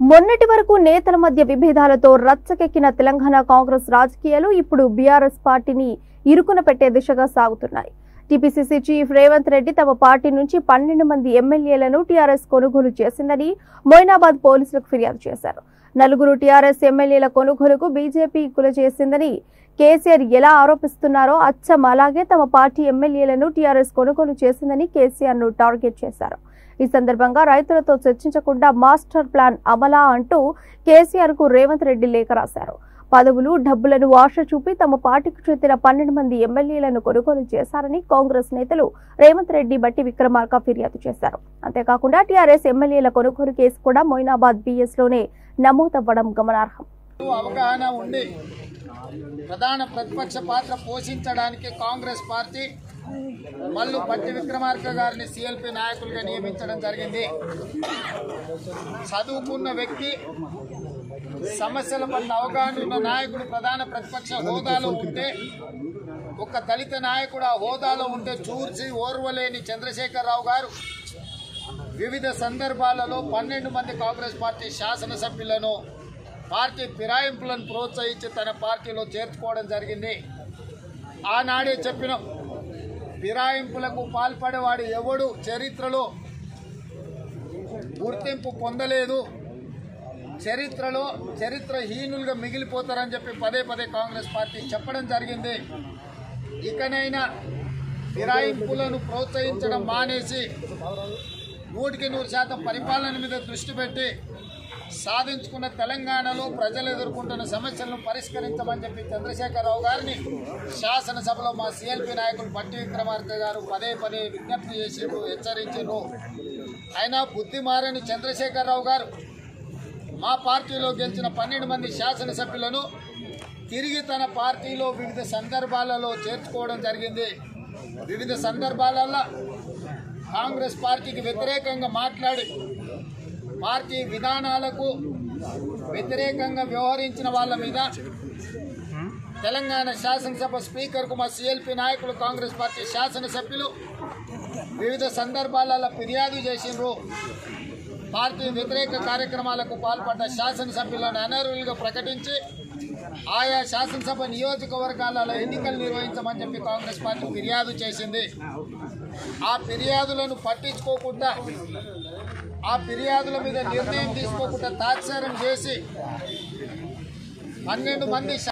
మొన్నటి వరకు నేతల మధ్య విభేదాలతో రచ్చకెక్కిన తెలంగాణ కాంగ్రెస్ రాజకీయాలు ఇప్పుడు బీఆర్ఎస్ పార్టీని ఇరుకున పెట్టే దిశగా సాగుతున్నాయి టీపీసీసీ చీఫ్ రేవంత్ రెడ్డి తమ పార్టీ నుంచి పన్నెండు మంది ఎమ్మెల్యేలను టీఆర్ఎస్ కొనుగోలు చేసిందని మొయినాబాద్ పోలీసులకు ఫిర్యాదు చేశారు నలుగురు టీఆర్ఎస్ ఎమ్మెల్యేల కొనుగోలుకు బీజేపీ కుల చేసిందని కేసీఆర్ ఎలా ఆరోపిస్తున్నారో అచ్చం అలాగే తమ పార్టీ ఎమ్మెల్యేలను టీఆర్ఎస్ కొనుగోలు చేసిందని కేసీఆర్ ను టార్గెట్ చేశారు ఈ సందర్భంగా రైతులతో చర్చించకుండా మాస్టర్ ప్లాన్ అమలా అంటూ కేసీఆర్ కు రేవంత్ రెడ్డి లేఖ రాశారు పదవులు డబ్బులను ఆశ చూపి తమ పార్టీకి చెందిన పన్నెండు మంది ఎమ్మెల్యేలను కొనుగోలు చేశారని కాంగ్రెస్ నేతలు రేవంత్ రెడ్డి బట్టి విక్రమార్క ఫిర్యాదు చేశారు అంతేకాకుండా టీఆర్ఎస్ ఎమ్మెల్యేల కొనుగోలు కేసు కూడా మొయినాబాద్ బీఎస్ లోనే నమోదవ్వడం గమనార్హం అవగాహన ఉండి ప్రధాన ప్రతిపక్ష పాత్ర పోషించడానికి కాంగ్రెస్ పార్టీ మల్లు పట్టి విక్రమార్క గారిని సిఎల్పి నాయకులుగా నియమించడం జరిగింది చదువుకున్న వ్యక్తి సమస్యల పట్ల అవగాహన ఉన్న నాయకుడు ప్రధాన ప్రతిపక్ష హోదాలో ఉంటే ఒక దళిత నాయకుడు ఆ హోదాలో ఉంటే చూర్చి ఓర్వలేని చంద్రశేఖరరావు గారు వివిధ సందర్భాలలో పన్నెండు మంది కాంగ్రెస్ పార్టీ శాసనసభ్యులను పార్టీ ఫిరాయింపులను ప్రోత్సహించి తన పార్టీలో చేర్చుకోవడం జరిగింది ఆనాడే చెప్పినాం ఫిరాయింపులకు పాల్పడేవాడు ఎవడు చరిత్రలో గుర్తింపు పొందలేదు చరిత్రలో చరిత్రహీనులుగా మిగిలిపోతారని చెప్పి పదే పదే కాంగ్రెస్ పార్టీ చెప్పడం జరిగింది ఇకనైనా ఫిరాయింపులను ప్రోత్సహించడం మానేసి నూటికి నూరు శాతం పరిపాలన మీద దృష్టి పెట్టి సాధించుకున్న తెలంగాణలో ప్రజలు ఎదుర్కొంటున్న సమస్యలను పరిష్కరించమని చెప్పి చంద్రశేఖరరావు గారిని శాసనసభలో మా సిఎల్పి నాయకులు పట్టి విక్రమార్క గారు పదే పదే విజ్ఞప్తి చేసిండ్రు హెచ్చరించారు అయినా బుద్ధి మారని చంద్రశేఖరరావు గారు మా పార్టీలో గెలిచిన పన్నెండు మంది శాసనసభ్యులను తిరిగి తన పార్టీలో వివిధ సందర్భాలలో చేర్చుకోవడం జరిగింది వివిధ సందర్భాలలో కాంగ్రెస్ పార్టీకి వ్యతిరేకంగా మాట్లాడి పార్టీ విధానాలకు వ్యతిరేకంగా వ్యవహరించిన వాళ్ళ మీద తెలంగాణ శాసనసభ స్పీకర్కు మా సిఎల్పి నాయకులు కాంగ్రెస్ పార్టీ శాసనసభ్యులు వివిధ సందర్భాలలో ఫిర్యాదు చేసిండ్రు పార్టీ వ్యతిరేక కార్యక్రమాలకు పాల్పడ్డ శాసనసభ్యులను అనర్హులుగా ప్రకటించి ఆయా శాసనసభ నియోజకవర్గాలలో ఎన్నికలు నిర్వహించమని చెప్పి కాంగ్రెస్ పార్టీ ఫిర్యాదు చేసింది ఆ ఫిర్యాదులను పట్టించుకోకుండా ఆ ఫిర్యాదుల మీద నిర్ణయం తీసుకోకుండా తాత్సారం చేసి పన్నెండు మంది